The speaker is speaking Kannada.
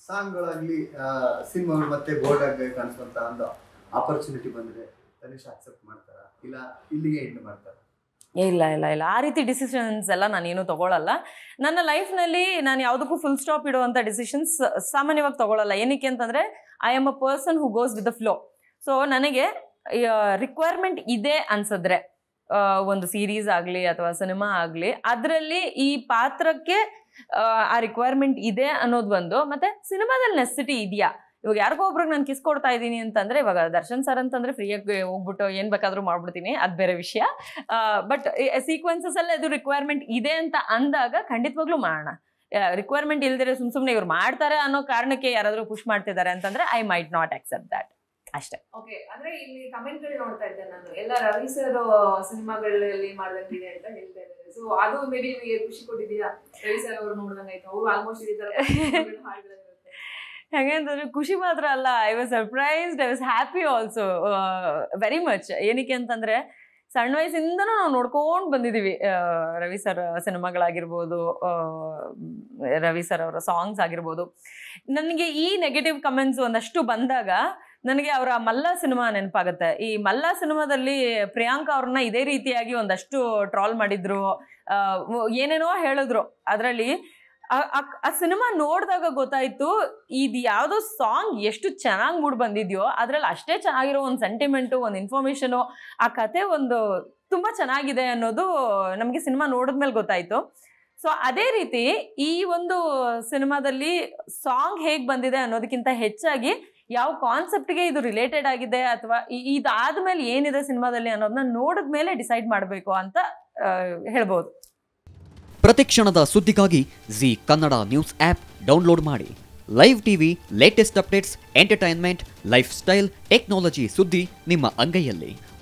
ಸಾಂಗ್ಗಳಾಗ್ಲಿ ಸಿನಿಮಾಗಳು ಮತ್ತೆ ಬೋರ್ಡ್ ಆಗಿ ಕಾಣಿಸುವಂತ ಒಂದು ಆಪರ್ಚುನಿಟಿ ಬಂದ್ರೆ ತನಿಷ್ ಅಕ್ಸೆಪ್ಟ್ ಮಾಡ್ತಾರ ಇಲ್ಲ ಇಲ್ಲಿಗೆ ಎಂಡ್ ಮಾಡ್ತಾರ ಇಲ್ಲ ಇಲ್ಲ ಇಲ್ಲ ಆ ರೀತಿ ಡಿಸಿಷನ್ಸ್ ಎಲ್ಲ ನಾನೇನು ತಗೊಳ್ಳಲ್ಲ ನನ್ನ ಲೈಫ್ನಲ್ಲಿ ನಾನು ಯಾವುದಕ್ಕೂ ಫುಲ್ ಸ್ಟಾಪ್ ಇಡುವಂಥ ಡಿಸಿಷನ್ಸ್ ಸಾಮಾನ್ಯವಾಗಿ ತಗೊಳ್ಳಲ್ಲ ಏನಕ್ಕೆ ಅಂತಂದರೆ I am a person who goes with the flow so ನನಗೆ ರಿಕ್ವೈರ್ಮೆಂಟ್ ಇದೆ ಅನ್ಸಿದ್ರೆ ಆ, ಒಂದು ಸೀರೀಸ್ ಆಗಲಿ ಅಥವಾ ಸಿನಿಮಾ ಆಗಲಿ ಅದರಲ್ಲಿ ಈ ಪಾತ್ರಕ್ಕೆ ಆ, ಆ ರಿಕ್ವೈರ್ಮೆಂಟ್ ಇದೆ ಅನ್ನೋದು ಒಂದು ಮತ್ತೆ ಸಿನಿಮಾದಲ್ಲಿ ನೆಸಿಟಿ ಇದೆಯಾ ಇವಾಗ ಯಾರಿಗೋ ಒಬ್ರಿಗೆ ನಾನು ಕಿಸ್ ಕೊಡ್ತಾ ಇದ್ದೀನಿ ಅಂತಂದ್ರೆ ಇವಾಗ ದರ್ಶನ್ ಸರ್ ಅಂತಂದ್ರೆ ಫ್ರೀಯಾಗಿ ಹೋಗ್ಬಿಟ್ಟು ಏನ್ ಬೇಕಾದ್ರೂ ಮಾಡ್ಬಿಡ್ತೀನಿ ಅದು ಬೇರೆ ವಿಷಯ ಬಟ್ ಸೀಕ್ವೆನ್ಸಸ್ ಅಲ್ಲಿ ಅದು ರಿಕ್ವೈರ್ಮೆಂಟ್ ಇದೆ ಅಂತ ಅಂದಾಗ ಖಂಡಿತವಾಗ್ಲೂ ಮಾಡೋಣ ರಿಕ್ವೈರ್ಮೆಂಟ್ ಇಲ್ದಿರ ಸುಮ್ ಸುಮ್ನೆ ಇವ್ರು ಮಾಡ್ತಾರೆ ಅನ್ನೋ ಕಾರಣಕ್ಕೆ ಯಾರಾದ್ರೂ ಪುಷ್ ಮಾಡ್ತಿದ್ದಾರೆ ಅಂತಂದ್ರೆ I might not accept that ಅಷ್ಟೇ ಓಕೆ ಅಂದ್ರೆ ಇಲ್ಲಿ ಕಮೆಂಟ್ ಗಳು ನೋಡ್ತಾ ಇದ್ದೆ ನಾನು ಎಲ್ಲ ರವಿ ಸರ್ ಸಿನಿಮಾಗಳಲ್ಲಿ ಮಾಡ್ದಂಗಿದೆ ಅಂತ ಹೇಳ್ತಾ ಇದ್ದಾರೆ ಸೊ ಅದು ಮೇ ಬಿ ನಿಮಗೆ ಖುಷಿ ಕೊಟ್ಟಿದ್ಯಾ ರವಿ ಸರ್ ಅವರು ನೋಡ್ದಂಗಾಯ್ತು ಅವರು ಆಲ್ಮೋಸ್ಟ್ ಇದೇ ತರ ಹಾಡುಗಳಿರುತ್ತೆ ಹೆಂಗೆ ಅಂತಂದ್ರೆ ಖುಷಿ ಮಾತ್ರ ಅಲ್ಲ I was surprised I was happy also very much ಏನಕ್ಕೆ ಅಂತಂದ್ರೆ ಸಣ್ಣ ವಯಸ್ಸಿಂದನೂ ನಾವು ನೋಡ್ಕೊಂಡು ಬಂದಿದ್ದೀವಿ ಆ, ರವಿ ಸರ್ ಸಿನಿಮಾಗಳಾಗಿರ್ಬೋದು ಆ, ರವಿ ಸರ್ ಅವರ ಸಾಂಗ್ಸ್ ಆಗಿರ್ಬೋದು ನನಗೆ ಈ ನೆಗೆಟಿವ್ ಕಮೆಂಟ್ಸ್ ಒಂದಷ್ಟು ಬಂದಾಗ ನನಗೆ ಅವರ ಮಲ್ಲ ಸಿನಿಮಾ ನೆನಪಾಗುತ್ತೆ ಈ ಮಲ್ಲ ಸಿನಿಮಾದಲ್ಲಿ ಪ್ರಿಯಾಂಕಾ ಅವ್ರನ್ನ ಇದೇ ರೀತಿಯಾಗಿ ಒಂದಷ್ಟು ಟ್ರಾಲ್ ಮಾಡಿದ್ರು ಆ, ಏನೇನೋ ಹೇಳಿದ್ರು ಅದರಲ್ಲಿ ಆ- ಆ- ಆ ಸಿನಿಮಾ ನೋಡಿದಾಗ ಗೊತ್ತಾಯ್ತು ಇದು ಯಾವುದೋ ಸಾಂಗ್ ಎಷ್ಟು ಚೆನ್ನಾಗಿ ಮೂಡ್ ಬಂದಿದ್ಯೋ ಅದ್ರಲ್ಲಿ ಅಷ್ಟೇ ಚೆನ್ನಾಗಿರೋ ಒಂದು ಸೆಂಟಿಮೆಂಟು ಒಂದು ಇನ್ಫಾರ್ಮೇಶನು ಆ ಕತೆ ಒಂದು ತುಂಬಾ ಚೆನ್ನಾಗಿದೆ ಅನ್ನೋದು ನಮಗೆ ಸಿನಿಮಾ ನೋಡಿದ್ಮೇಲೆ ಗೊತ್ತಾಯ್ತು ಸೊ ಅದೇ ರೀತಿ ಈ ಒಂದು ಸಿನಿಮಾದಲ್ಲಿ ಸಾಂಗ್ ಹೇಗೆ ಬಂದಿದೆ ಅನ್ನೋದಕ್ಕಿಂತ ಹೆಚ್ಚಾಗಿ ಯಾವ ಕಾನ್ಸೆಪ್ಟ್ಗೆ ಇದು ರಿಲೇಟೆಡ್ ಆಗಿದೆ ಅಥವಾ ಇದಾದ್ಮೇಲೆ ಏನಿದೆ ಸಿನಿಮಾದಲ್ಲಿ ಅನ್ನೋದನ್ನ ನೋಡಿದ್ಮೇಲೆ ಡಿಸೈಡ್ ಮಾಡಬೇಕು ಅಂತ ಆ, ಹೇಳ್ಬೋದು ಪ್ರತಿಕ್ಷಣದ ಸುದ್ದಿಗಾಗಿ Zee Kannada news app download ಮಾಡಿ live TV latest updates entertainment lifestyle technology ಸುದ್ದಿ ನಿಮ್ಮ ಅಂಗೈಯಲ್ಲಿ